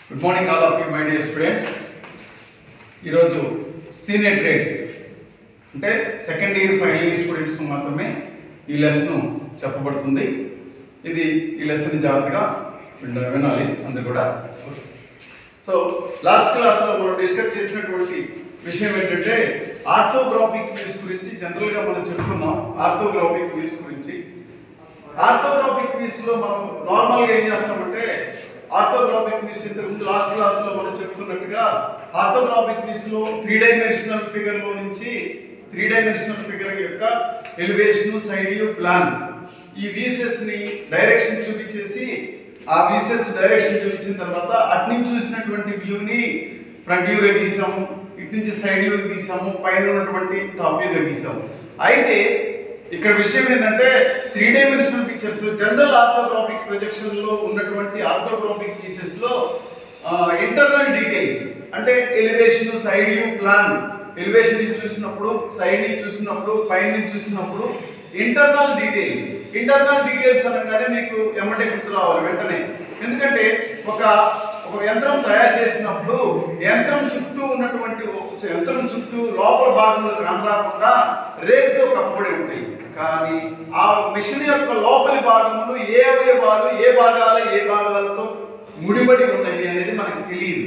Good morning all of you my dear students ఈరోజు senior trades అంటే second year final year స్టూడెంట్స్కి మాత్రమే ఈ లెసన్ చెప్పబడుతుంది ఇది ఈ లెసన్ జాగ్రత్తగా విన- వినాలి అందరు కూడా సో లాస్ట్ క్లాస్లో మనం డిస్కస్ చేసినటువంటి విషయం ఏంటంటే ఆర్థోగ్రాఫిక్ వ్యూస్ గురించి జనరల్గా మనం చెప్పుకున్నాం ఆర్థోగ్రాఫిక్ వ్యూస్ గురించి ఆర్థోగ్రాఫిక్ వ్యూస్ లో మనం నార్మల్ గా ఏం చేస్తామంటే ఆర్థోగ్రాఫిక్ వ్యూస్ ఇంతకు ముందు లాస్ట్ క్లాస్ లో మనం చెప్పుకున్నట్టుగా ఆర్థోగ్రాఫిక్ వ్యూస్ లో త్రీ డైమెన్షనల్ ఫిగర్ లో నుంచి త్రీ డైమెన్షనల్ ఫిగర్ యొక్క ఎలివేషన్ సైడ్ వ్యూ ప్లాన్ ఈ వీసెస్ ని డైరెక్షన్ చూపించేసి ఆ వీసెస్ డైరెక్షన్ చూపించిన తర్వాత అటు నుంచి చూసినటువంటి వ్యూని ఫ్రంట్ వ్యూగా గీసాము ఇటు నుంచి సైడ్ వ్యూ గీసాము పైన ఉన్నటువంటి టాప్ వ్యూగా గీసాము అయితే ఇక్కడ విషయం ఏంటంటే three dimensional pictures general orthographic projection లో ఉన్నటువంటి ఆర్థోగ్రాఫిక్ పీసెస్ లో ఇంటర్నల్ డీటెయిల్స్ అంటే elevation side view plan elevation నుంచి చూసినప్పుడు సైడ్ నుంచి చూసినప్పుడు పైన నుంచి చూసినప్పుడు ఇంటర్నల్ డీటెయిల్స్ ఇంటర్నల్ డీటెయిల్స్ అనగానే మీకు ఎమ్మటే గుర్తు రావాలి వెంటనే ఎందుకంటే ఒక ఒక యంత్రం తయారు చేసినప్పుడు యంత్రం చుట్టూ ఉన్నటువంటి ఒక యంత్రం చుట్టూ లోపల భాగంలో కనరాకుండా రేకుతో కప్పబడి ఉంటాయి కానీ ఆ మిషన్ యొక్క లోపలి భాగములు ఏ అవయవాలు ఏ భాగాలు ఏ భాగాలతో ముడిపడి ఉన్నవి అనేది మనకు తెలియదు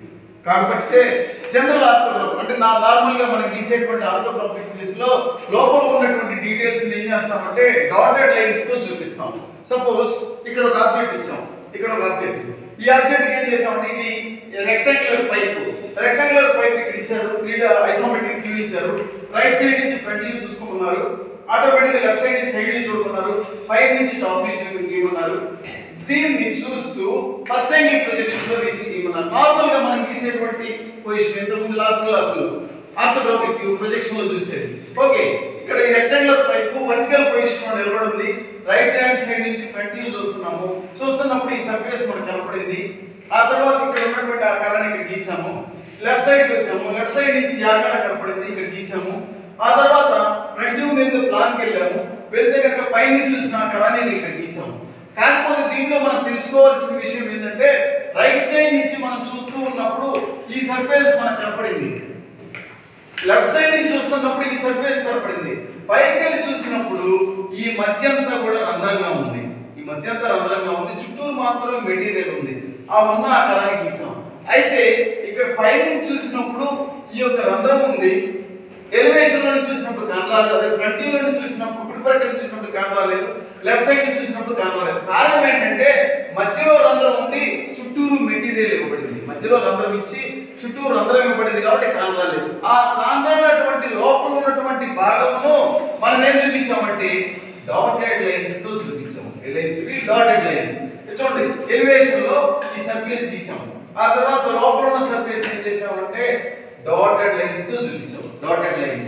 కాబట్టి జనరల్ ఆర్థోగ్రాఫ్ అంటే నా నార్మల్గా మనం గీసేటువంటి ఆర్థోగ్రాఫిక్ లో లోపల ఉన్నటువంటి డీటెయిల్స్ ఏం చేస్తామంటే డాటెడ్ లైన్స్ తో చూపిస్తాం సపోజ్ ఇక్కడ ఒక ఆబ్జెక్ట్ ఇచ్చాం ఇక్కడ ఒక ఆబ్జెక్ట్ ఈ ఆబ్జెక్ట్ ఏం చేసామంటే ఇది రెక్టాంగులర్ పైప్ రెక్టాంగులర్ పైప్ ఇక్కడ ఇచ్చారు త్రీ ఐసోమెట్రిక్ వ్యూ ఇచ్చారు రైట్ సైడ్ నుంచి ఫ్రంట్ వ్యూ చూసుకున్నారు ఆటోమేటిక్ లెఫ్ట్ సైడ్ నుంచి సైడ్ వ్యూ చూడమన్నారు పైన నుంచి టాప్ వ్యూ గీయమన్నారు దీన్ని చూస్తూ ఫస్ట్ యాంగిల్ ప్రొజెక్షన్ లో వేసి గీయమన్నారు నార్మల్ గా మనం గీసేటువంటి పొజిషన్ ఎంత ముందు లాస్ట్ క్లాస్ లో ఆర్థోగ్రాఫిక్ వ్యూ ప్రొజెక్షన్ లో చూసేది ఓకే ఇక్కడ ఈ రెక్టాంగులర్ పైపు వర్టికల్ పొజిషన్ లో నిలబడి ఉంది రైట్ హ్యాండ్ సైడ్ నుంచి ఫ్రంట్ వ్యూ చూస్తున్నాము చూస్తున్నప్పుడు ఈ సర్ఫేస్ మనకు కనపడింది ఆ తర్వాత ఇక్కడ ఉన్నటువంటి ఆకారాన్ని ఇక్కడ గీసాము లెఫ్ట్ సైడ్ కి వచ్చాము లెఫ్ట్ సైడ్ నుంచి ఈ ఆకారం కనపడింది ఇక్కడ గీసాము ఆ తర్వాత ఫ్రంట్ వ్యూ మీద ప్లాన్కి వెళ్ళాము వెళ్తే కనుక పైన చూసిన ఆకారాన్ని ఇక్కడ గీసాము కాకపోతే దీంట్లో మనం తెలుసుకోవాల్సిన విషయం ఏంటంటే రైట్ సైడ్ నుంచి మనం చూస్తూ ఉన్నప్పుడు ఈ సర్ఫేస్ మనకు కనపడింది లెఫ్ట్ సైడ్ నుంచి చూస్తున్నప్పుడు ఈ సర్ఫేస్ కనపడింది పైకి వెళ్ళి చూసినప్పుడు ఈ మధ్య అంతా కూడా రంధ్రంగా ఉంది ఈ మధ్య అంతా రంధ్రంగా ఉంది చుట్టూరు మాత్రమే మెటీరియల్ ఉంది ఆ ఉన్న ఆకారాన్ని గీసాం అయితే ఇక్కడ పై నుంచి చూసినప్పుడు ఈ యొక్క రంధ్రం ఉంది ఎలివేషన్ లో నుంచి చూసినప్పుడు కనరాలేదు అదే ఫ్రంట్ వ్యూ నుంచి చూసినప్పుడు కుడి ప్రక్కన నుంచి చూసినప్పుడు కనరాలేదు లెఫ్ట్ సైడ్ నుంచి చూసినప్పుడు కనరాలేదు కారణం ఏంటంటే మధ్యలో రంధ్రం ఉంది చుట్టూరు మెటీరియల్ ఇవ్వబడింది మధ్యలో రంధ్రం ఇచ్చి చుట్టూరు రంధ్రం ఇవ్వబడింది కాబట్టి కానరాలేదు ఆ కానరానటువంటి లోపల ఉన్నటువంటి భాగమును మనం ఏం చూపించామంటే డాటెడ్ లైన్స్ తో చూపించాము లైన్స్ డాటెడ్ లైన్స్ చూడండి ఎలివేషన్ లో ఈ సర్ఫేస్ గీసాము ఆ తర్వాత లోపల ఉన్న సర్ఫేస్ ఏం చేసామంటే డాటెడ్ లైన్స్ తో చూపించాము డాటెడ్ లైన్స్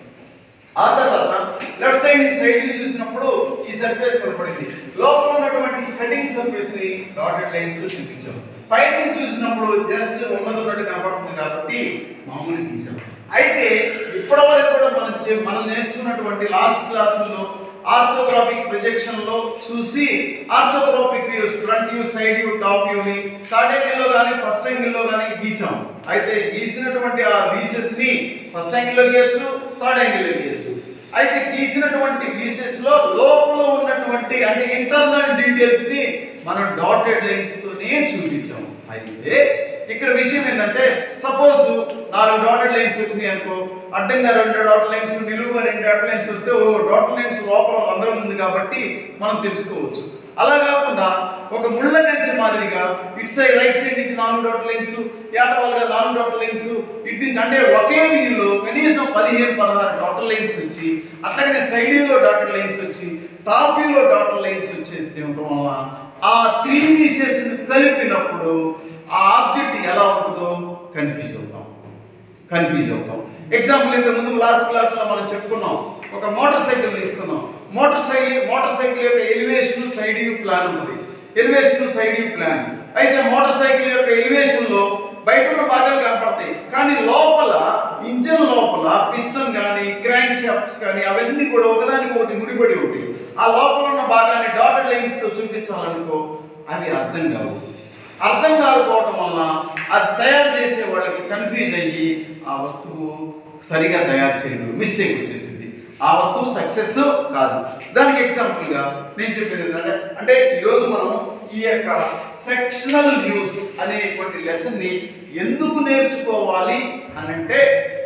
ఆ తర్వాత లెఫ్ట్ సైడ్ నుంచి సైడ్ నుంచి చూసినప్పుడు ఈ సర్ఫేస్ కనపడింది లోపల ఉన్నటువంటి కటింగ్ సర్ఫేస్ ని డాటెడ్ లైన్స్ తో చూపించాం పైన నుంచి చూసినప్పుడు జస్ట్ ఉన్నది ఉన్నట్టు కనపడుతుంది కాబట్టి మామూలు గీసాం అయితే ఇప్పటి వరకు కూడా మనం చే- మనం నేర్చుకున్నటువంటి లాస్ట్ క్లాసుల్లో ఆర్థోగ్రాఫిక్ ప్రొజెక్షన్ లో చూసి orthographic views front view side view top వ్యూని థర్డ్ యాంగిల్ లో కానీ ఫస్ట్ యాంగిల్ లో కానీ గీసాం అయితే గీసినటువంటి ఆ వీసెస్ ని ఫస్ట్ యాంగిల్ లో గీయచ్చు థర్డ్ యాంగిల్ లో గీయచ్చు అయితే గీసినటువంటి వీసెస్ లో లోపల ఉన్నటువంటి అంటే ఇంటర్నల్ డీటెయిల్స్ ని మనం డాటెడ్ లైన్స్ తోనే చూపించాం అయితే ఇక్కడ విషయం ఏంటంటే సపోజ్ నాలుగు డాటెడ్ లైన్స్ వచ్చినాయి అనుకో అడ్డంగా రెండు డాటెడ్ లైన్స్ నిలువుగా రెండు డాటెడ్ లైన్స్ వస్తే ఓ డాటెడ్ లైన్స్ లోపల రంధ్రం ఉంది కాబట్టి మనం తెలుసుకోవచ్చు అలా కాకుండా ఒక ముళ్ళ కంచె మాదిరిగా ఇటు సైడ్ రైట్ సైడ్ నుంచి నాలుగు డాట్ లైన్స్ ఏటవాలుగా నాలుగు డాట్ లైన్స్ ఇటు నుంచి అంటే ఒకే వ్యూలో కనీసం పదిహేను పదహారు డాట్ లైన్స్ వచ్చి అట్లాగనే సైడ్ వ్యూలో డాట్ లైన్స్ వచ్చి టాప్ వ్యూలో డాట్ లైన్స్ వచ్చేస్తే ఉండడం వల్ల ఆ త్రీ పీసెస్ కలిపినప్పుడు ఆ ఆబ్జెక్ట్ ఎలా ఉంటుందో కన్ఫ్యూజ్ అవుతాం కన్ఫ్యూజ్ అవుతాం ఎగ్జాంపుల్ ఇంత ముందు లాస్ట్ క్లాస్ లో మనం చెప్పుకున్నాం ఒక మోటార్ సైకిల్ తీసుకున్నాం మోటార్ సైకిల్ మోటార్ సైకిల్ యొక్క ఎలివేషన్ సైడ్ వ్యూ ప్లాన్ ఉంటుంది ఎలివేషన్ సైడ్ వ్యూ ప్లాన్ అయితే మోటార్ సైకిల్ యొక్క ఎలివేషన్ లో బయట ఉన్న భాగాలు కనపడతాయి కానీ లోపల ఇంజన్ లోపల పిస్టన్ కానీ క్రాంక్ షాఫ్ట్స్ కానీ అవన్నీ కూడా ఒకదానికి ఒకటి ముడిపడి ఉంటాయి ఆ లోపల ఉన్న భాగాన్ని డాటెడ్ లైన్స్ తో చూపించాలనుకో అవి అర్థం కావు అర్థం కాకపోవటం వల్ల అది తయారు చేసే వాళ్ళకి కన్ఫ్యూజ్ అయ్యి ఆ వస్తువు సరిగా తయారు చేయడు మిస్టేక్ వచ్చేసింది ఆ వస్తువు సక్సెస్ కాదు దానికి ఎగ్జాంపుల్గా నేను చెప్పేది ఏంటంటే అంటే ఈరోజు మనం ఈ యొక్క సెక్షనల్ న్యూస్ అనేటువంటి లెసన్ని ఎందుకు నేర్చుకోవాలి అని అంటే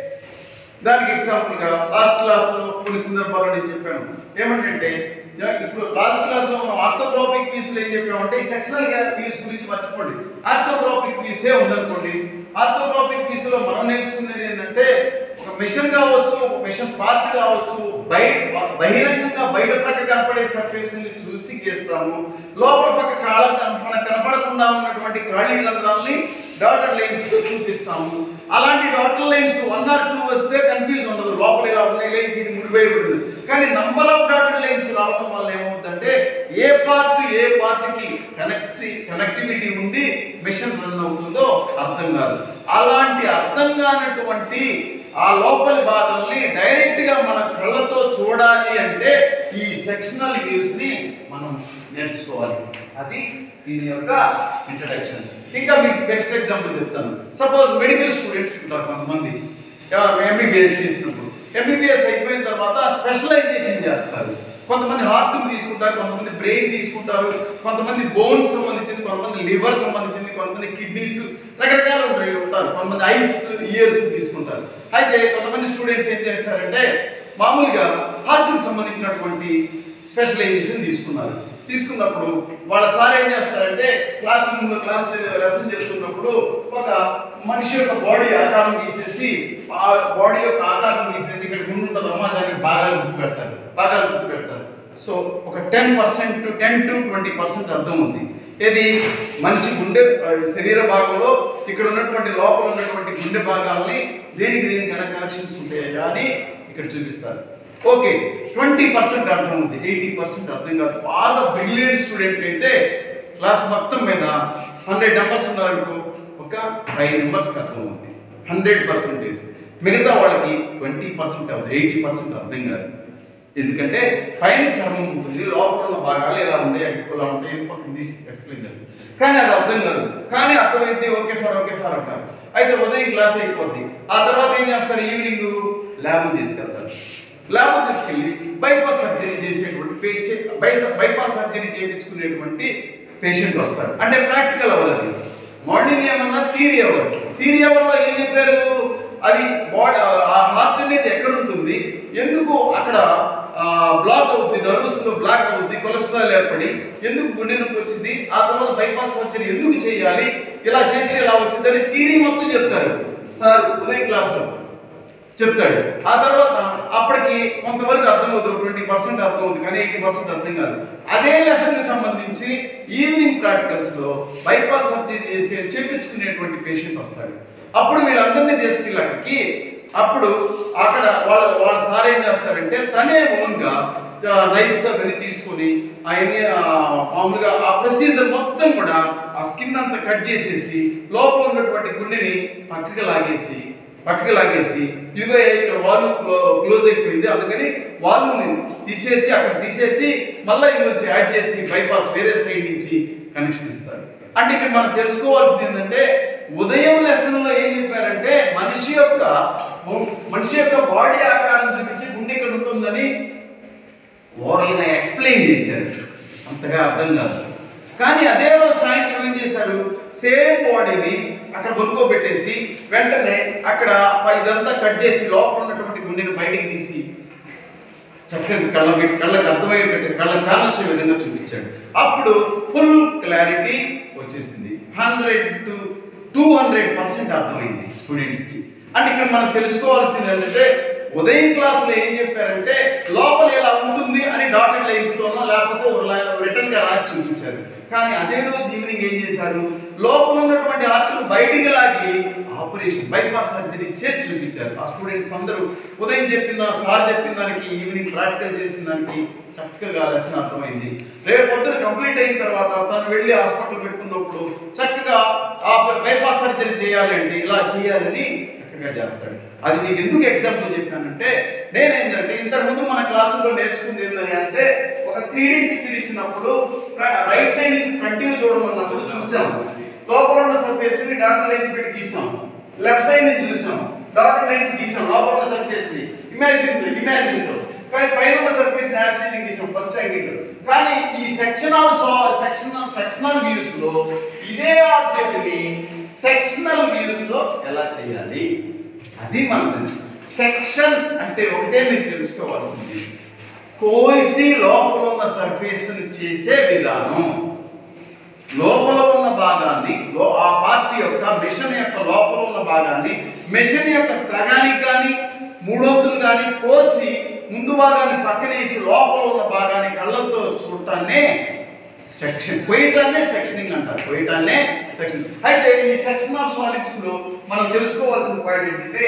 దానికి ఎగ్జాంపుల్గా లాస్ట్ క్లాస్లో కొన్ని సందర్భాల్లో నేను చెప్పాను ఏమంటే ఇప్పుడు లాస్ట్ క్లాస్లో మనం ఆర్థోగ్రాఫిక్ పీస్లో ఏం చెప్పామంటే ఈ సెక్షనల్ పీస్ గురించి మర్చిపోండి ఆర్థోగ్రాఫిక్ పీసే ఉందనుకోండి ఆర్థోగ్రాఫిక్ పీస్లో మనం నేర్చుకునేది ఏంటంటే ఒక మిషన్ కావచ్చు ఒక మిషన్ పార్ట్ కావచ్చు బయట బహిరంగంగా బయట ప్రక్క కనపడే సర్ఫేస్ ని చూసి గీస్తాము లోపల పక్క కాళ్ళ మనకు కనపడకుండా ఉన్నటువంటి ఖాళీ రంధ్రాలని డాటర్ లైన్స్ తో చూపిస్తాము అలాంటి dotted lines one or two వస్తే కన్ఫ్యూజ్ ఉండదు లోపల ఇలా ఉన్నాయి లేదు ఇది ముడిపోయబడింది కానీ నంబర్ ఆఫ్ డాటర్ లైన్స్ రావడం వల్ల ఏమవుతుందంటే ఏ పార్ట్ ఏ పార్ట్కి కనెక్టి కనెక్టివిటీ ఉంది మిషన్ రన్ అవుతుందో అర్థం కాదు అలాంటి అర్థం కానటువంటి ఆ లోపలి భాగాల్ని డైరెక్ట్ గా మన కళ్ళతో చూడాలి అంటే ఈ సెక్షనల్ వ్యూస్ ని మనం నేర్చుకోవాలి అది దీని యొక్క ఇంట్రడక్షన్ ఇంకా మీకు బెస్ట్ ఎగ్జాంపుల్ చెప్తాను సపోజ్ మెడికల్ స్టూడెంట్స్ ఉంటారు కొంతమంది ఎంబీబీఎస్ చేసినప్పుడు ఎంబీబీఎస్ అయిపోయిన తర్వాత స్పెషలైజేషన్ చేస్తారు కొంతమంది హార్ట్ తీసుకుంటారు కొంతమంది బ్రెయిన్ తీసుకుంటారు కొంతమంది బోన్స్ సంబంధించింది కొంతమంది లివర్ సంబంధించింది కొంతమంది కిడ్నీస్ రకరకాలు ఉంటాయి ఉంటారు కొంతమంది ఐస్ ఇయర్స్ తీసుకుంటారు అయితే కొంతమంది స్టూడెంట్స్ ఏం చేస్తారంటే మామూలుగా హార్ట్కి సంబంధించినటువంటి స్పెషలైజేషన్ తీసుకున్నారు తీసుకున్నప్పుడు వాళ్ళ సార్ ఏం చేస్తారంటే క్లాస్ రూమ్లో క్లాస్ లెసన్ చెప్తున్నప్పుడు ఒక మనిషి యొక్క బాడీ ఆకారం గీసేసి ఆ బాడీ యొక్క ఆకారం గీసేసి ఇక్కడ గుండు ఉంటుందమ్మా దానికి బాగా గుర్తు పెడతారు బాగా గుర్తు పెడతారు సో ఒక ten percent to ten to twenty percent అర్థం ఉంది ఏది మనిషి గుండె ఆ, శరీర భాగంలో ఇక్కడ ఉన్నటువంటి లోపల ఉన్నటువంటి గుండె భాగాల్ని దేనికి దేనికి కనెక్షన్స్ ఉంటాయా అని ఇక్కడ చూపిస్తారు ఓకే ట్వంటీ పర్సెంట్ అర్థం ఉంది ఎయిటీ పర్సెంట్ అర్థం కాదు బాగా బ్రిలియంట్ స్టూడెంట్ అయితే క్లాస్ మొత్తం మీద హండ్రెడ్ నెంబర్స్ ఉన్నారనుకో ఒక ఫైవ్ నెంబర్స్కి అర్థం ఉంది హండ్రెడ్ పర్సెంటేజ్ మిగతా వాళ్ళకి ట్వంటీ పర్సెంట్ అవుతుంది ఎయిటీ పర్సెంట్ అర్థం కాదు ఎందుకంటే పైన చర్మం ఉంటుంది లోపల ఉన్న భాగాలు ఎలా ఉంటాయి ఇలా ఉంటాయి అని పక్కన తీసి ఎక్స్ప్లెయిన్ చేస్తారు కానీ అది అర్థం కాదు కానీ అర్థమైతే ఓకే సార్ ఓకే సార్ అంటారు అయితే ఉదయం క్లాస్ అయిపోద్ది ఆ తర్వాత ఏం చేస్తారు ఈవినింగ్ ల్యాబ్ తీసుకెళ్తారు ల్యాబ్ తీసుకెళ్ళి బైపాస్ సర్జరీ చేసేటువంటి పే- బైస- బైపాస్ సర్జరీ చేయించుకునేటువంటి పేషెంట్ వస్తారు అంటే ప్రాక్టికల్ అవ్వదు అది మార్నింగ్ ఏమన్నా థీరీ అవర్ థీరీ అవర్లో ఏం చెప్పారు అది బాడీ ఆ హార్ట్ అనేది ఎక్కడ ఉంటుంది ఎందుకు అక్కడ బ్లాక్ అవుద్ది నర్వస్ లో బ్లాక్ అవుద్ది కొలెస్ట్రాల్ ఏర్పడి ఎందుకు గుండె నొప్పి వచ్చింది ఆ తర్వాత బైపాస్ సర్జరీ ఎందుకు చేయాలి ఇలా చేస్తే ఇలా వచ్చింది అని థీరీ మొత్తం చెప్తారు సార్ ఉదయం క్లాస్లో చెప్తాడు ఆ తర్వాత అప్పటికి కొంతవరకు అర్థమవుతుంది ట్వంటీ పర్సెంట్ అర్థమవుతుంది కానీ ఎయిటీ పర్సెంట్ అర్థం కాదు అదే లెసన్ కి సంబంధించి ఈవినింగ్ ప్రాక్టికల్స్ లో బైపాస్ సర్జరీ చేసి చేపించుకునేటువంటి పేషెంట్ వస్తాడు అప్పుడు వీళ్ళందరినీ తీసుకెళ్ళి అక్కడికి అప్పుడు అక్కడ వాళ్ళ వాళ్ళ సార్ ఏం చేస్తారంటే తనే ఓన్గా నైఫ్స్ అవన్నీ తీసుకొని అవన్నీ ఆ, మామూలుగా ఆ ప్రొసీజర్ మొత్తం కూడా ఆ స్కిన్ అంతా కట్ చేసేసి లోపల ఉన్నటువంటి గుండెని పక్కకి లాగేసి పక్కకి లాగేసి ఇదిగో ఇక్కడ వాల్వ్ క్లోజ్ అయిపోయింది అందుకని వాల్వ్ని తీసేసి అక్కడ తీసేసి మళ్ళీ ఇంకొంచెం యాడ్ చేసి బైపాస్ వేరే సైడ్ నుంచి కనెక్షన్ ఇస్తారు అంటే ఇక్కడ మనం తెలుసుకోవాల్సింది ఏంటంటే ఉదయం లెసన్లో ఏం చెప్పారంటే మనిషి యొక్క మనిషి యొక్క బాడీ ఆకారం చూపించి గుండె ఇక్కడ ఉంటుందని ఓరల్గా ఎక్స్ప్లెయిన్ చేశారు అంతగా అర్థం కాదు కానీ అదే రోజు సాయంత్రం ఏం చేశాడు సేమ్ బాడీని అక్కడ బొరుకోబెట్టేసి వెంటనే అక్కడ ఇదంతా కట్ చేసి లోపల ఉన్నటువంటి గుండెని బయటికి తీసి చక్కగా కళ్ళ పెట్టి కళ్ళకి అర్థమయ్యేటట్టు కళ్ళకి కానొచ్చే విధంగా చూపించాడు అప్పుడు ఫుల్ క్లారిటీ వచ్చేసింది hundred to two hundred percent అర్థమైంది స్టూడెంట్స్కి అంటే ఇక్కడ మనం తెలుసుకోవాల్సింది ఏంటంటే ఉదయం క్లాస్లో ఏం చెప్పారంటే లోపల ఇలా ఉంటుంది అని డాటెడ్ లైన్స్తోనో లేకపోతే రిటర్న్ గా రాసి చూపించారు కానీ అదే రోజు ఈవినింగ్ ఏం చేశారు లోపల ఉన్నటువంటి ఆర్ట్ను బయటికి లాగి ఆపరేషన్ బైపాస్ సర్జరీ చేసి చూపించారు ఆ స్టూడెంట్స్ అందరూ ఉదయం చెప్పిన సార్ చెప్పిన దానికి ఈవినింగ్ ప్రాక్టికల్ చేసిన దానికి చక్కగా లెసన్ అర్థమైంది రేపు పొద్దున కంప్లీట్ అయిన తర్వాత తను వెళ్ళి హాస్పిటల్ పెట్టుకున్నప్పుడు చక్కగా ఆ బైపాస్ సర్జరీ చేయాలండి ఇలా చేయాలని చక్కగా చేస్తాడు అది మీకు ఎందుకు ఎగ్జాంపుల్ చెప్పానంటే నేనేంటంటే ఇంతకుముందు మన క్లాసులో నేర్చుకుంది ఏంటంటే అంటే ఒక త్రీ డీ పిక్చర్ ఇచ్చినప్పుడు రైట్ సైడ్ నుంచి ఫ్రంట్ వ్యూ చూడమన్నప్పుడు చూసాము లోపల ఉన్న సర్ఫేస్ ని డాట్ లైన్స్ పెట్టి గీసాం లెఫ్ట్ సైడ్ నుంచి చూసాం డాట్ లైన్స్ గీసాం లోపల ఉన్న సర్ఫేస్ ని ఇమాజిన్ ఇమాజిన్ తో కానీ పైన ఉన్న సర్ఫేస్ ని యాక్చువల్లీ గీసాం ఫస్ట్ యాంగిల్ కానీ ఈ section of section sectional views లో ఇదే ఆబ్జెక్ట్ ని సెక్షనల్ వ్యూస్ లో ఎలా చేయాలి అది మనది సెక్షన్ అంటే ఒకటే మీరు తెలుసుకోవాల్సింది కోసి లోపల ఉన్న సర్ఫేస్ చేసే విధానం లోపల ఉన్న భాగాన్ని లో ఆ పార్టీ యొక్క మిషన్ యొక్క లోపల ఉన్న భాగాన్ని మిషన్ యొక్క సగానికి కానీ మూడొంతులు కానీ కోసి ముందు భాగాన్ని పక్కనేసి లోపల ఉన్న భాగాన్ని కళ్ళతో చూడటాన్నే సెక్షన్ కొయ్యటాన్నే సెక్షనింగ్ అంటారు కొయ్యటాన్నే సెక్షన్ అయితే ఈ సెక్షన్ ఆఫ్ సాలిడ్స్ లో మనం తెలుసుకోవాల్సిన పాయింట్ ఏంటంటే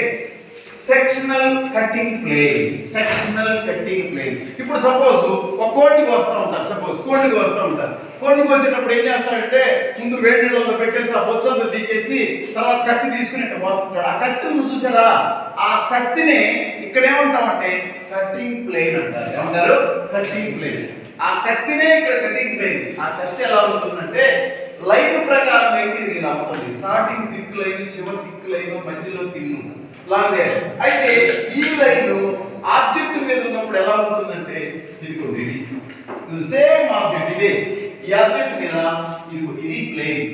sectional cutting plane sectional cutting plane ఇప్పుడు సపోజ్ ఒక కోడిని కోస్తా ఉంటారు సపోజ్ కోడిని కోస్తా ఉంటారు కోడిని కోసేటప్పుడు ఏం చేస్తాడంటే ముందు వేడి నీళ్ళలో పెట్టేసి ఆ బొచ్చంతా తీకేసి తర్వాత కత్తి తీసుకుని ఇట్లా కోస్తుంటాడు ఆ కత్తి నువ్వు చూసారా ఆ కత్తిని ఇక్కడ ఏమంటామంటే కటింగ్ ప్లేన్ అంటారు ఏమంటారు కటింగ్ ప్లేన్ ఆ కత్తినే ఇక్కడ కటింగ్ ప్లేన్ ఆ కత్తి ఎలా ఉంటుందంటే లైన్ ప్రకారం అయితే ఇది ఇలా ఉంటుంది స్టార్టింగ్ దిక్కు లైన్ చివరి దిక్కు లైన్ మధ్యలో తిన్ను లాంగ్ హెయిర్ అయితే ఈ లైన్ ఆబ్జెక్ట్ మీద ఉన్నప్పుడు ఎలా ఉంటుందంటే ఇదిగోండి ఇది సేమ్ ఆబ్జెక్ట్ ఇదే ఈ ఆబ్జెక్ట్ మీద ఇదిగో ఇది ప్లేన్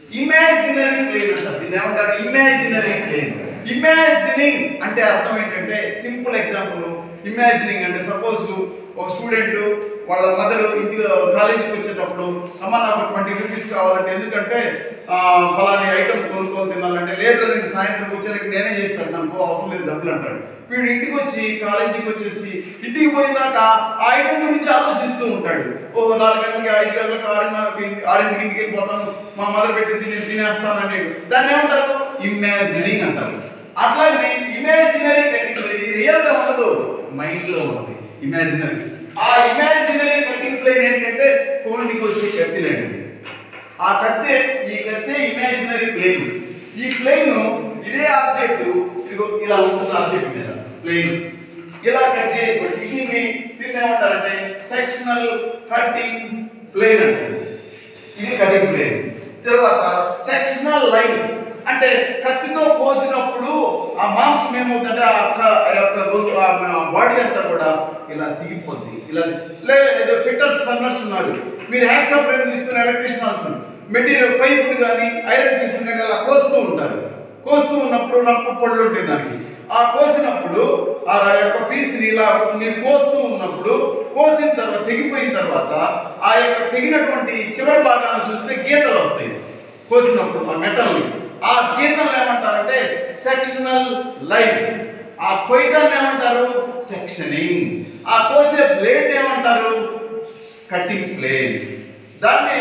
ఇమాజినరీ ప్లేన్ అంటారు దీన్ని ఏమంటారు ఇమాజినరీ ప్లేన్ ఇమాజినింగ్ అంటే అర్థం ఏంటంటే సింపుల్ ఎగ్జాంపుల్ ఇమాజినింగ్ అంటే సపోజ్ ఒక స్టూడెంట్ వాళ్ళ మదర్ ఇంటి కాలేజీకి వచ్చేటప్పుడు అమ్మ నాకు ట్వంటీ రూపీస్ కావాలంటే ఎందుకంటే ఆ, ఫలాని ఐటమ్ కొనుక్కొని తినాలంటే లేదు నేను సాయంత్రం వచ్చేసరికి నేనే చేసి పెడతాను పో, అవసరం లేదు డబ్బులు అంటాడు వీడు ఇంటికి వచ్చి కాలేజీకి వచ్చేసి ఇంటికి పోయినాక ఆ ఐటమ్ గురించి ఆలోచిస్తూ ఉంటాడు ఓ నాలుగు గంటలకి ఐదు గంటలకి ఆరున్నరకి ఇంటి- ఆరింటికి ఇంటికి వెళ్ళిపోతాను మా మదర్ పెట్టింది నేను తినేస్తానని దాన్ని ఏమంటారు ఇమాజినింగ్ అంటారు అట్లాగే ఇమాజినరీ కటింగ్ ఇది రియల్ గా ఉండదు మైండ్ లో ఉంటుంది ఇమాజినరీ ఆ ఇమాజినరీ కటింగ్ ప్లేన్ ఏంటంటే కోల్డ్ కోసి కత్తి లాంటిది ఆ కత్తి ఈ కత్తి ఇమాజినరీ ప్లేన్ ఈ ప్లేన్ ఇదే ఆబ్జెక్ట్ ఇదిగో ఇలా ఉంటుంది ఆబ్జెక్ట్ మీద ప్లేన్ ఇలా కట్ చేయబడి దీన్ని దీన్ని ఏమంటారంటే సెక్షనల్ కటింగ్ ప్లేన్ అంటారు ఇది కటింగ్ ప్లేన్ తర్వాత సెక్షనల్ లైన్స్ అంటే కత్తితో కోసినప్పుడు ఆ మాంసం ఏమవుతుందంటే ఆ యొక్క ఆ యొక్క గొంతు బాడీ అంతా కూడా ఇలా తిగిపోద్ది ఇలా లేదా ఫిట్టర్స్ టన్నర్స్ ఉన్నారు మీరు హ్యాక్సా ఫ్రేమ్ తీసుకుని ఎలక్ట్రీషియన్స్ మెటీరియల్ పైపులు కానీ ఐరన్ పీసులు కానీ అలా కోస్తూ ఉంటారు కోస్తూ ఉన్నప్పుడు రంప పళ్ళు ఉంటాయి దానికి ఆ కోసినప్పుడు ఆ యొక్క పీస్ని ఇలా మీరు కోస్తూ ఉన్నప్పుడు కోసిన తర్వాత తెగిపోయిన తర్వాత ఆ యొక్క తెగినటువంటి చివరి భాగాన్ని చూస్తే గీతలు వస్తాయి కోసినప్పుడు ఆ మెటల్ని ఆ గీతలు ఏమంటారంటే సెక్షనల్ లైన్స్ ఆ కొయ్యటాన్ని ఏమంటారు సెక్షనింగ్ ఆ కోసే బ్లేడ్ ఏమంటారు కటింగ్ ప్లేన్ దాన్ని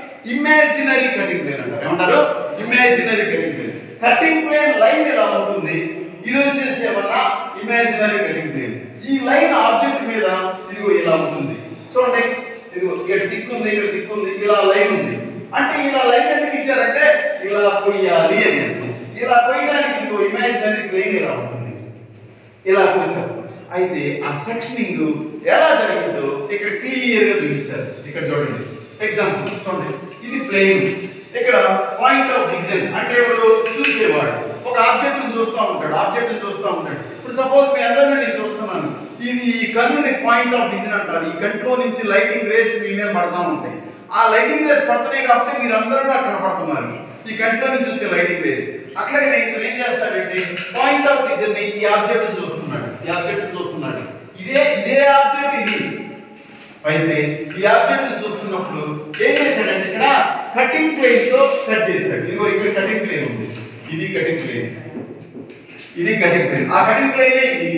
ఇమాజినరీ కటింగ్ ప్లేన్ అంటారు ఏమంటారు imaginary cutting plane cutting plane line ఎలా ఉంటుంది ఇది వచ్చేసి ఏమన్నా ఇమాజినరీ కటింగ్ ప్లేన్ ఈ లైన్ ఆబ్జెక్ట్ మీద ఇదిగో ఇలా ఉంటుంది చూడండి ఇదిగో ఇక్కడ దిక్కు ఉంది ఇక్కడ దిక్కు ఉంది ఇలా లైన్ ఉంది అంటే ఇలా లైన్ ఎందుకు ఇచ్చారంటే ఇలా కొయ్యాలి అని అర్థం. ఇలా కొయ్యడానికి ఇదిగో ఇమాజినరీ ప్లేన్ ఇలా ఉంటుంది ఇలా కోసేస్తాం అయితే ఆ సెక్షనింగ్ ఎలా జరిగిందో ఇక్కడ క్లియర్ గా చూపించారు ఇక్కడ చూడండి ఎగ్జాంపుల్ చూడండి ఇది ప్లేన్ ఇక్కడ పాయింట్ ఆఫ్ విజన్ అంటే ఇప్పుడు చూసేవాడు ఒక ఆబ్జెక్ట్ ని చూస్తూ ఉంటాడు ఆబ్జెక్ట్ ని చూస్తూ ఉంటాడు ఇప్పుడు సపోజ్ మీ అందరిని నేను చూస్తున్నాను ఇది ఈ కన్నుని పాయింట్ ఆఫ్ విజన్ అంటారు ఈ కంట్లో నుంచి లైటింగ్ రేస్ మీ మీద పడతా ఉంటాయి ఆ లైటింగ్ రేస్ పడుతున్నాయి కాబట్టి మీరు అందరూ కూడా కనపడుతున్నారు ఈ కంట్లో నుంచి వచ్చే లైటింగ్ రేస్ అట్లాగే ఇతను ఏం చేస్తాడంటే పాయింట్ ఆఫ్ విజన్ ని ఈ ఆబ్జెక్ట్ చూస్తున్నాడు ఈ ఆబ్జెక్ట్ చూస్తున్నాడు ఇదే ఇదే ఆబ్జెక్ట్ ఇది అయితే ఈ ఆబ్జెక్ట్ చూస్తున్నప్పుడు ఏం చేశాడంటే ఇక్కడ కటింగ్ ప్లేన్ తో కట్ చేశాడు ఇదిగో ఇక్కడ కటింగ్ ప్లేన్ ఉంది ఇది కటింగ్ ప్లేన్ ఇది కటింగ్ ప్లేన్ ఆ కటింగ్ ప్లేనే ఇది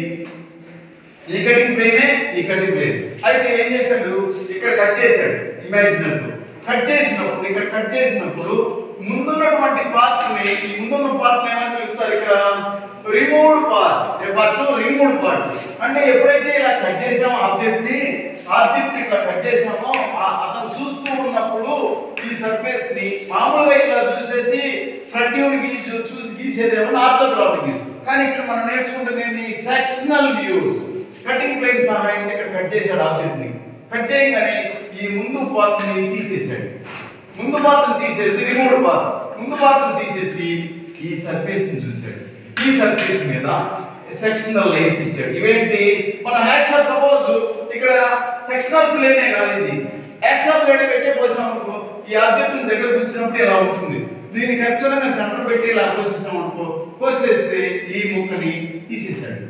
ఈ కటింగ్ ప్లేనే ఈ కటింగ్ ప్లేన్ అయితే ఏం చేశాడు ఇక్కడ కట్ చేశాడు ఇమాజినర్ కట్ చేసినప్పుడు ఇక్కడ కట్ చేసినప్పుడు ముందున్నటువంటి పార్ట్ ని ఈ ముందున్న పార్ట్ ని ఏమని పిలుస్తారు ఇక్కడ రిమూవ్డ్ పార్ట్ ఏ పార్ట్ రిమూవ్డ్ పార్ట్ అంటే ఎప్పుడైతే ఇలా కట్ చేసామో ఆబ్జెక్ట్ ని ఆబ్జెక్ట్ ఇట్లా కట్ చేసామో ఆ- అతను చూస్తూ ఉన్నప్పుడు ఈ సర్ఫేస్ ని మామూలుగా ఇట్లా చూసేసి ఫ్రంట్ వ్యూ గీసి చూసి గీసేదేమో ఆర్థోగ్రాఫిక్ గీసు కానీ ఇక్కడ మనం నేర్చుకుంటుంది ఏంటి సెక్షనల్ వ్యూస్ కటింగ్ ప్లేన్ సహాయంతో ఇక్కడ కట్ చేశాడు ఆబ్జెక్ట్ ని కట్ చేయగానే ఈ ముందు పార్ట్ ని తీసేసాడు ముందు పార్ట్ తీసేసి రిమూవ్ పార్ట్ ముందు పార్ట్ తీసేసి ఈ సర్ఫేస్ ని చూశాడు ఈ సర్ఫేస్ మీద సెక్షనల్ లైన్స్ ఇచ్చాడు ఇవేంటి మన యాక్సర్ సపోజ్ ఇక్కడ సెక్షనల్ ప్లేనే కాదు ఇది యాక్సర్ ప్లేన్ పెట్టే పోసాం అనుకో ఈ ఆబ్జెక్ట్ దగ్గరకు వచ్చినప్పుడు ఇలా ఉంటుంది దీన్ని ఖచ్చితంగా సెంటర్ పెట్టి ఇలా కోసేసాం అనుకో కోసేస్తే ఈ ముక్కని తీసేశాడు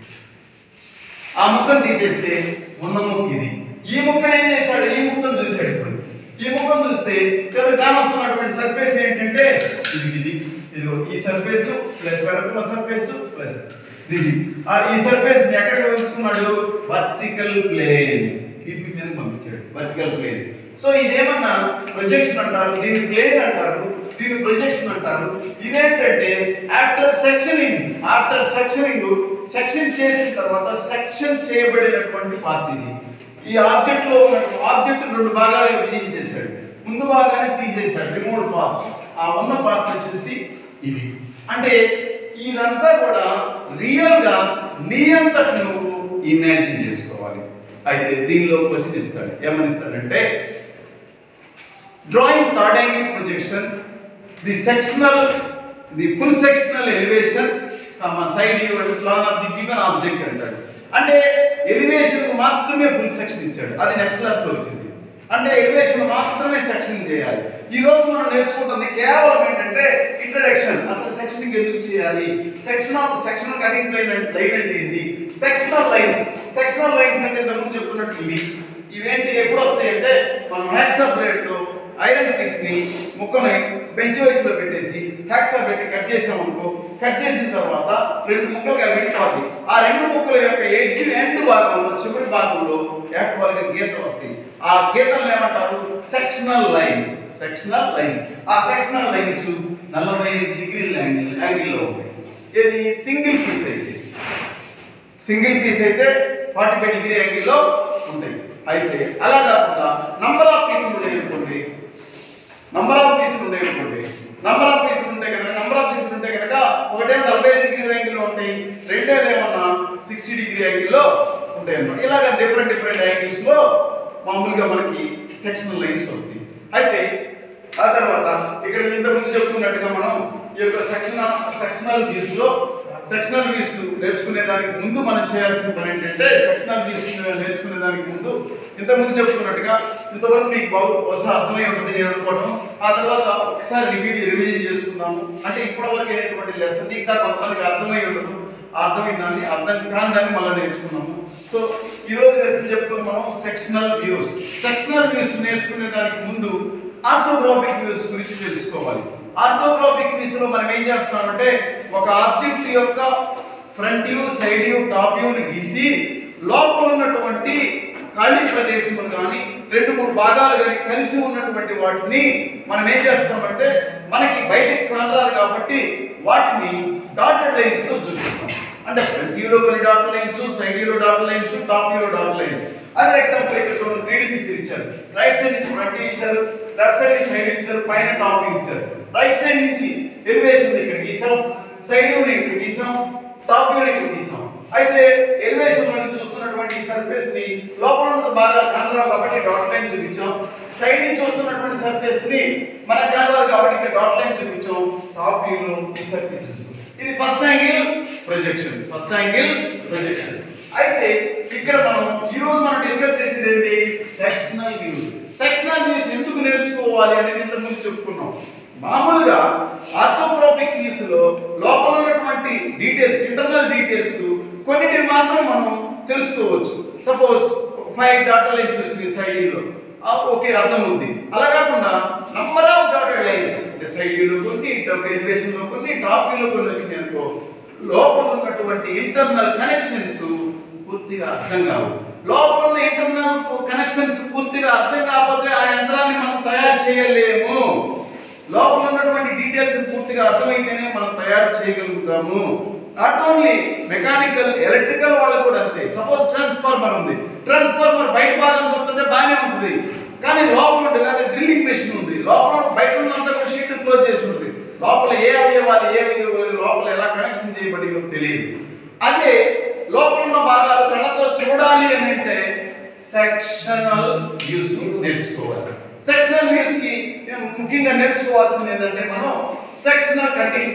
ఆ ముక్కను తీసేస్తే ఉన్న ముక్క ఇది ఈ ముక్కను ఏం చేశాడు ఈ ముక్కను చూశాడు ఇప్పుడు ఈ ముక్కను చూస్తే ఇక్కడ కానొస్తున్నటువంటి సర్ఫేస్ ఏంటంటే ఇది ఇది ఇదిగో ఈ సర్ఫేస్ ప్లస్ వెనకున్న సర్ఫేస్ ప్లస్ ఇది ఆ ఈ సర్ఫేస్ ని ఎక్కడ ఉంచుకున్నాడు వర్టికల్ ప్లేన్ కీపీ మీద పంపించాడు వర్టికల్ ప్లేన్ సో ఇదేమన్నా ప్రొజెక్షన్ అంటారు దీన్ని ప్లేన్ అంటారు దీన్ని ప్రొజెక్షన్ అంటారు ఇదేంటంటే after sectioning after sectioning section చేసిన తర్వాత సెక్షన్ చేయబడినటువంటి పార్ట్ ఇది ఈ ఆబ్జెక్ట్ లో ఆబ్జెక్ట్ రెండు భాగాలుగా విభజించేశాడు ముందు భాగాన్ని తీసేశాడు రిమోట్ పార్ట్ ఆ ఉన్న పార్ట్ వచ్చేసి ఇది అంటే ఇదంతా కూడా రియల్ గా నీ అంతటి నువ్వు ఇమాజిన్ చేసుకోవాలి అయితే దీనిలో క్వశ్చన్ ఇస్తాడు ఏమని ఇస్తాడంటే drawing third angle projection the sectional the full sectional elevation comma side view and plan of the given object అంటాడు అంటే ఎలివేషన్ కు మాత్రమే ఫుల్ సెక్షన్ ఇచ్చాడు అది నెక్స్ట్ క్లాస్ లో వచ్చింది అంటే ఎలివేషన్ మాత్రమే సెక్షన్ చేయాలి ఈ రోజు మనం నేర్చుకుంటుంది కేవలం ఏంటంటే ఇంట్రడక్షన్ అసలు సెక్షనింగ్ ఎందుకు చేయాలి section of sectional cutting line అంటే లైన్ అంటే ఏంటి సెక్షనల్ లైన్స్ సెక్షనల్ లైన్స్ అంటే ఇంతకుముందు చెప్పుకున్నట్టు ఇవి ఇవేంటి ఎప్పుడు వస్తాయి అంటే మనం హ్యాక్సా బ్లేడ్ తో ఐరన్ పీస్ ని ముక్కని బెంచ్ వైస్ లో పెట్టేసి హ్యాక్సా పెట్టి కట్ చేసాం అనుకో కట్ చేసిన తర్వాత రెండు ముక్కలుగా విడిపోతాయి ఆ రెండు ముక్కల యొక్క ఎడ్జ్ ఎండ్ భాగంలో చివరి భాగంలో ఏటవాలుగా గీతలు వస్తాయి ఆ గీతలు ఏమంటారు సెక్షనల్ లైన్స్ సెక్షనల్ లైన్స్ ఆ సెక్షనల్ లైన్స్ నలభై ఐదు డిగ్రీల యాంగిల్ యాంగిల్లో ఉంటాయి ఇది సింగిల్ పీస్ అయితే సింగిల్ పీస్ అయితే ఫార్టీ ఫైవ్ డిగ్రీ యాంగిల్లో ఉంటాయి అయితే అలా కాకుండా నంబర్ ఆఫ్ పీసులు ఉన్నాయి అనుకోండి నంబర్ ఆఫ్ పీసులు ఉన్నాయి అనుకోండి నంబర్ ఆఫ్ పీసులు ఉంటాయి కనుక నంబర్ ఆఫ్ పీసులు ఉంటాయి కనుక ఒకటే నలభై ఐదు డిగ్రీ యాంగిల్లో ఉంటాయి రెండేదేమన్నా సిక్స్టీ డిగ్రీ యాంగిల్లో ఉంటాయి అన్నమాట ఇలాగ డిఫరెంట్ డిఫరెంట్ యాంగిల్స్ లో మామూలుగా మనకి సెక్షనల్ లైన్స్ వస్తాయి అయితే ఆ తర్వాత ఇక్కడ ఇంతకుముందు చెప్పుకున్నట్టుగా మనం ఈ యొక్క సెక్షన్ సెక్షనల్ వ్యూస్ లో సెక్షనల్ వ్యూస్ నేర్చుకునే దానికి ముందు మనం చేయాల్సిన పని ఏంటంటే సెక్షనల్ వ్యూస్ నేర్చుకునే దానికి ముందు ఇంతకుముందు చెప్పుకున్నట్టుగా ఇంతవరకు మీకు బాగు బహుశా అర్థమై ఉంటుంది నేను అనుకోవడం ఆ తర్వాత ఒకసారి రివ్యూ రివిజన్ చేసుకుందాము అంటే ఇప్పటివరకు అయినటువంటి లెసన్ ఇంకా కొంతమందికి అర్థమై ఉండదు ఆ అర్థమైన దాన్ని అర్థం కాని దాన్ని మళ్ళీ నేర్చుకున్నాము సో ఈ రోజు లెసన్ చెప్పుకుని మనం సెక్షనల్ వ్యూస్ సెక్షనల్ వ్యూస్ నేర్చుకునే దానికి ముందు ఆర్థోగ్రాఫిక్ వ్యూస్ గురించి తెలుసుకోవాలి ఆర్థోగ్రాఫిక్ వ్యూస్ లో మనం ఏం చేస్తామంటే ఒక ఆబ్జెక్ట్ యొక్క front view side view top వ్యూని గీసి లోపల ఉన్నటువంటి ఖాళీ ప్రదేశములు కానీ రెండు మూడు భాగాలు కానీ కలిసి ఉన్నటువంటి వాటిని మనం ఏం చేస్తామంటే మనకి బయటికి కానరాదు కాబట్టి వాటిని డాటెడ్ లైన్స్ తో చూపిస్తాం అంటే ఫ్రంట్ వ్యూలో కొన్ని డాట్ లైన్స్ సైడ్ వ్యూలో డాట్ లైన్స్ టాప్ వ్యూలో డాట్ లైన్స్ అదే ఎగ్జాంపుల్ ఇక్కడ చూడండి త్రీ పిక్చర్ ఇచ్చారు రైట్ సైడ్ నుంచి ఫ్రంట్ ఇచ్చారు లెఫ్ట్ సైడ్ సైడ్ ఇచ్చారు పైన టాప్ ఇచ్చారు రైట్ సైడ్ నుంచి ఎలివేషన్ ఇక్కడ గీసాం సైడ్ వ్యూ ఇక్కడ గీసాం టాప్ వ్యూ ఇక్కడ గీసాం అయితే ఎలివేషన్ లో నుంచి చూస్తున్నటువంటి ఈ సర్ఫేస్ ని లోపల ఉన్న భాగాలు కానరావు కాబట్టి డాట్ లైన్ చూపించాం సైడ్ నుంచి చూస్తున్నటువంటి సర్ఫేస్ ని మనకు కానరాదు కాబట్టి ఇక్కడ డాట్ లైన్ చూపించాం టాప్ వ్యూ లో ఈ సర్ఫేస్ చూస్తాం ఇది first angle projection first angle projection అయితే ఇక్కడ మనం ఈ రోజు మనం డిస్కస్ చేసేది ఏంటి సెక్షనల్ వ్యూస్ సెక్షనల్ వ్యూస్ ఎందుకు నేర్చుకోవాలి అనేది ఇంతకు ముందు చెప్పుకున్నాం మామూలుగా ఆర్థోగ్రాఫిక్ వ్యూస్ లో లోపల ఉన్నటువంటి డీటెయిల్స్ ఇంటర్నల్ డీటెయిల్స్ కొన్నిటిని మాత్రం మనం తెలుసుకోవచ్చు సపోజ్ ఫైవ్ డాటా లైన్స్ వచ్చినాయి సైడ్ లో ఓకే అర్థం ఉంది అలా కాకుండా నంబర్ ఆఫ్ డాటెడ్ లైన్స్ అంటే సైడ్ వ్యూలో కొన్ని ఎలివేషన్ లో కొన్ని టాప్ వ్యూలో కొన్ని వచ్చినాయి అనుకో లోపల ఉన్నటువంటి ఇంటర్నల్ కనెక్షన్స్ పూర్తిగా అర్థం కావు లోపల ఉన్న ఇంటర్నల్ కనెక్షన్స్ పూర్తిగా అర్థం కాకపోతే ఆ యంత్రాన్ని మనం తయారు చేయలేము లోపల ఉన్నటువంటి డీటెయిల్స్ పూర్తిగా అర్థమైతేనే మనం తయారు చేయగలుగుతాము నాట్ ఓన్లీ మెకానికల్ ఎలక్ట్రికల్ వాళ్ళకు కూడా అంతే సపోజ్ ట్రాన్స్ఫార్మర్ ఉంది ట్రాన్స్ఫార్మర్ బయట భాగం చూస్తుంటే బాగానే ఉంటుంది కానీ లోపల ఉంటే లేదా డ్రిల్లింగ్ మెషిన్ ఉంది లోపల బయట ఉన్నంత కూడా షీట్ క్లోజ్ చేసి ఉంటుంది లోపల ఏ అవయవాలు ఏ అవయవాలు లోపల ఎలా కనెక్షన్ చేయబడియో తెలియదు అదే లోపల ఉన్న భాగాలు కళ్ళతో చూడాలి అని అంటే సెక్షనల్ వ్యూస్ నేర్చుకోవాలి సెక్షనల్ వ్యూస్ కి ముఖ్యంగా నేర్చుకోవాల్సింది ఏంటంటే మనం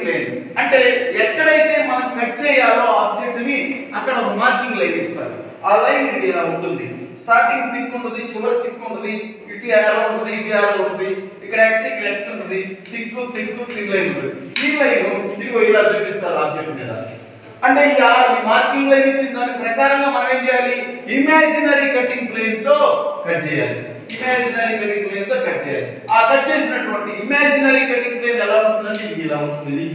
ప్లేన్ అంటే ఎక్కడైతే మనం కట్ చేయాలో ఆబ్జెక్ట్ ని అక్కడ ఒక మార్కింగ్ లైన్ ఇస్తారు ఆ లైన్ ఇది ఇలా ఉంటుంది స్టార్టింగ్ థిక్ ఉంటుంది చివరి థిక్ ఉంటుంది ఇటు యారో ఉంటుంది ఇటు యారో ఉంటుంది ఇక్కడ ఎక్స్ ఇక్కడ ఎక్స్ ఉంటుంది థిక్ థిక్ థిక్ లైన్ ఉంటుంది ఈ లైన్ ఇదిగో ఇలా చూపిస్తారు ఆబ్జెక్ట్ మీద అంటే ఈ ఆ- ఈ మార్కింగ్ లైన్ ఇచ్చిన దాని ప్రకారంగా మనం ఏం చేయాలి ఇమాజినరీ కటింగ్ ప్లేన్ తో కట్ చేయాలి ఇమాజినరీ కటింగ్ ప్లేన్ తో కట్ చేయాలి ఆ కట్ చేసినటువంటి ఇమాజినరీ కటింగ్ ప్లేన్ ఎలా ఉంటుందంటే ఇది ఇలా ఉంటుంది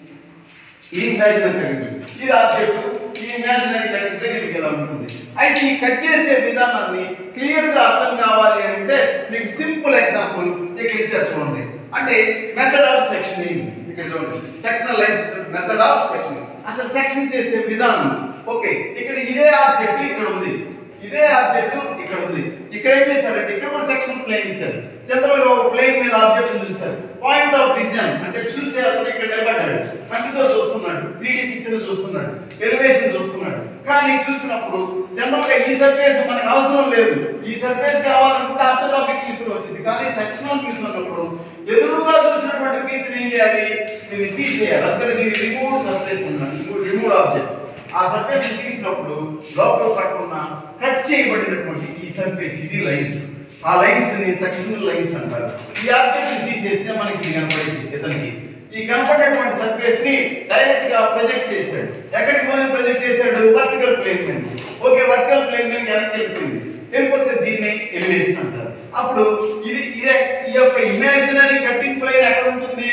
ఇది ఇమాజినరీ కటింగ్ ప్లేన్ ఇది ఆబ్జెక్ట్ ఈ ఇమాజినరీ కటింగ్ ప్లేన్ ఇది ఇలా ఉంటుంది అయితే ఈ కట్ చేసే విధానాన్ని క్లియర్ గా అర్థం కావాలి అని అంటే మీకు సింపుల్ ఎగ్జాంపుల్ ఇక్కడ ఇచ్చారు చూడండి అంటే మెథడ్ ఆఫ్ సెక్షనింగ్ ఇక్కడ చూడండి sectional lines method of sectioning అసలు సెక్షన్ చేసే విధానం ఓకే ఇక్కడ ఇదే ఆబ్జెక్ట్ ఇక్కడ ఉంది ఇదే ఆబ్జెక్ట్ ఇక్కడ ఉంది ఇక్కడ ఏం చేశారంటే ఇక్కడ కూడా సెక్షన్ ప్లేన్ ఇచ్చారు జనరల్ గా ఒక ప్లేన్ మీద ఆబ్జెక్ట్ చూస్తారు పాయింట్ ఆఫ్ విజన్ అంటే చూసే అతను ఇక్కడ నిలబడ్డాడు కంటితో చూస్తున్నాడు త్రీ డి పిక్చర్ చూస్తున్నాడు ఎలివేషన్ చూస్తున్నాడు కానీ చూసినప్పుడు జనరల్ గా ఈ సర్ఫేస్ మనకు అవసరం లేదు ఈ సర్ఫేస్ కావాలనుకుంటే ఆర్థోగ్రాఫిక్ పీస్ వచ్చింది కానీ సెక్షనల్ పీస్ ఉన్నప్పుడు ఎదురుగా చూసినటువంటి పీస్ ఏం చేయాలి దీన్ని తీసేయాలి అందుకని దీన్ని రిమూవ్ సర్ఫేస్ అన్నాడు రిమూవ్ ఆబ్జెక్ట్ ఆ సర్ఫేస్ తీసినప్పుడు లోపల పట్టుకున్న కట్ చేయబడినటువంటి ఈ సర్ఫేస్ ఇది లైన్స్ ఆ లైన్స్ ని సెక్షనల్ లైన్స్ అంటారు ఈ ఆబ్జెక్ట్ తీసేస్తే మనకి ఇది కనపడింది ఇతనికి ఈ కనపడినటువంటి సర్ఫేస్ ని డైరెక్ట్ గా ప్రొజెక్ట్ చేశాడు ఎక్కడికి పోయి ప్రొజెక్ట్ చేశాడు వర్టికల్ ప్లేన్ మీద ఓకే వర్టికల్ ప్లేన్ మీద వెనక్కి వెళ్ళిపోయింది వెళ్ళిపోతే దీన్ని ఎలివేషన్ అంటారు అప్పుడు ఇది ఇదే ఈ యొక్క ఇమాజినరీ కటింగ్ ప్లేన్ ఎక్కడ ఉంటుంది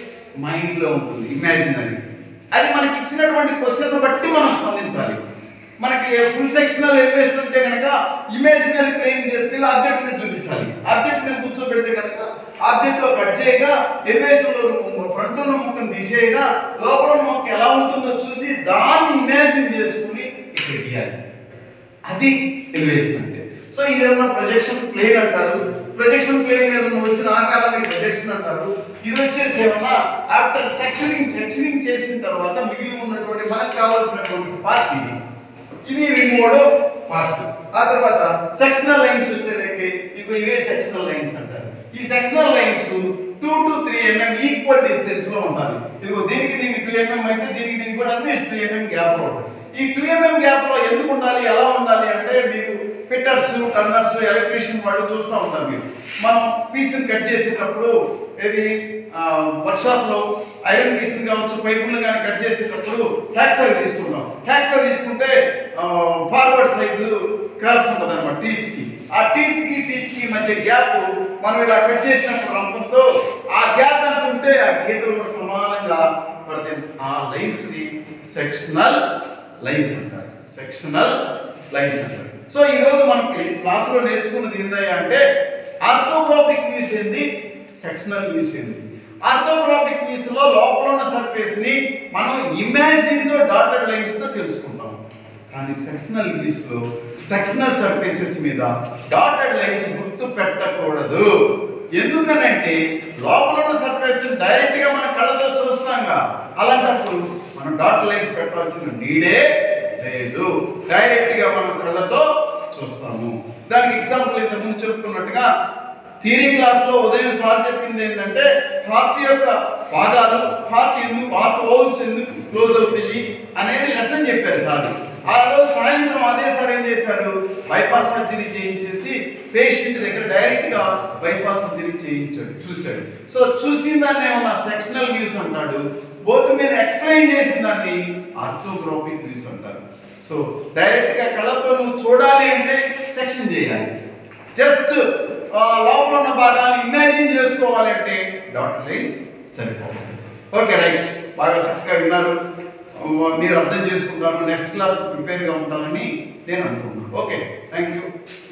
మైండ్ లో ఉంటుంది ఇమాజినరీ అది మనకి ఇచ్చినటువంటి క్వశ్చన్ బట్టి మనం స్పందించాలి మనకి ఫుల్ సెక్షనల్ ఎలివేషన్ ఉంటే కనుక ఇమాజినరీ ప్లేన్ చేసుకెళ్ళి ఆబ్జెక్ట్ మీద చూపించాలి ఆబ్జెక్ట్ మీద కూర్చోబెడితే కనుక ఆబ్జెక్ట్ లో కట్ చేయగా ఎలివేషన్ లో ఫ్రంట్ ఉన్న ముక్కను తీసేయగా లోపల ఉన్న మొక్క ఎలా ఉంటుందో చూసి దాన్ని ఇమాజిన్ చేసుకుని ఇక్కడ గీయాలి అది ఎలివేషన్ అంటే సో ఇదేమన్నా ప్రొజెక్షన్ ప్లేన్ అంటారు ప్రొజెక్షన్ ప్లేన్ మీద ఉన్న వచ్చిన ఆకారాన్ని ప్రొజెక్షన్ అంటారు ఇది వచ్చేసి ఏమన్నా ఆఫ్టర్ సెక్షనింగ్ సెక్షనింగ్ చేసిన తర్వాత మిగిలి ఉన్నటువంటి మనకు కావాల్సినటువంటి పార్ట్ ఇది ఇది రిమోడ్ పార్ట్ ఆ తర్వాత సెక్షనల్ లైన్స్ వచ్చేదైతే ఇదిగో ఇవే సెక్షనల్ లైన్స్ అంటారు ఈ sectional lines two to three mm equal distance లో ఉండాలి ఇదిగో దీనికి దీనికి టూ ఎంఎం అయితే దీనికి దీనికి కూడా టూ ఎంఎం గ్యాప్ లో ఉంటుంది ఈ టూ ఎంఎం గ్యాప్ లో ఎందుకు ఉండాలి ఎలా ఉండాలి అంటే మీకు ఫిట్టర్స్ టర్నర్స్ ఎలక్ట్రీషియన్ వాళ్ళు చూస్తూ ఉంటారు మీరు మనం పీస్ని కట్ చేసేటప్పుడు ఇది వర్క్షాప్ లో ఐరన్ పీస్ కావచ్చు పైపులు కానీ కట్ చేసేటప్పుడు ట్యాక్స్ అది తీసుకుంటాం ట్యాక్స్ అది తీసుకుంటే ఫార్వర్డ్ సైజు కర్వ్ ఉంటుంది అనమాట టీచ్ కి ఆ టీత్ కి టీత్ కి మధ్య గ్యాప్ మనం ఇలా కట్ చేసినప్పుడు రంపంతో ఆ గ్యాప్ ఎంత ఉంటే ఆ గీతలు కూడా సమానంగా పడతాయి ఆ లైన్స్ ని సెక్షనల్ లైన్స్ అంటారు సెక్షనల్ లైన్స్ అంటారు సో ఈ రోజు మనకి క్లాస్ లో నేర్చుకున్నది ఏంటంటే అంటే ఆర్థోగ్రాఫిక్ వ్యూస్ ఏంది సెక్షనల్ వ్యూస్ ఏంది ఆర్థోగ్రాఫిక్ వ్యూస్ లో లోపల ఉన్న సర్ఫేస్ ని మనం ఇమాజిన్ తో డాటెడ్ లైన్స్ తో తెలుసుకుంటాం కానీ సెక్షనల్ వ్యూస్ లో సెక్షనల్ సర్ఫేసెస్ మీద డాటెడ్ లైన్స్ గుర్తు పెట్టకూడదు ఎందుకనంటే లోపల ఉన్న సర్ఫేస్ డైరెక్ట్ గా మన కళ్ళతో చూస్తాంగా అలాంటప్పుడు మనం డాట్ లైన్స్ పెట్టాల్సిన నీడే లేదు డైరెక్ట్ గా మనం కళ్ళతో చూస్తాము దానికి ఎగ్జాంపుల్ ఇంత ముందు చెప్పుకున్నట్టుగా థియరీ క్లాస్ లో ఉదయం సార్ చెప్పింది ఏంటంటే హార్ట్ యొక్క భాగాలు హార్ట్ ఎందుకు హార్ట్ హోల్స్ ఎందుకు క్లోజ్ అవుతాయి అనేది లెసన్ చెప్పారు సార్ ఆ రోజు సాయంత్రం అదే సార్ ఏం చేశాడు బైపాస్ సర్జరీ చేయించేసి పేషెంట్ దగ్గర డైరెక్ట్ గా బైపాస్ సర్జరీ చేయించాడు చూశాడు సో చూసిన దాన్ని ఏమన్నా సెక్షనల్ వ్యూస్ అంటాడు బోర్డు మీద ఎక్స్ప్లెయిన్ చేసిన దాన్ని ఆర్థోగ్రాఫిక్ వ్యూస్ అంటారు సో డైరెక్ట్ గా కళ్ళతో నువ్వు చూడాలి అంటే సెక్షన్ చేయాలి జస్ట్ లోపల ఉన్న భాగాన్ని ఇమాజిన్ చేసుకోవాలి అంటే డాట్ లైన్స్ సరిపోవాలి ఓకే రైట్ బాగా చక్కగా విన్నారు ఆ, మీరు అర్థం చేసుకుంటారు నెక్స్ట్ క్లాస్ ప్రిపేర్గా ఉంటారని నేను అనుకుంటున్నాను ఓకే థ్యాంక్ యూ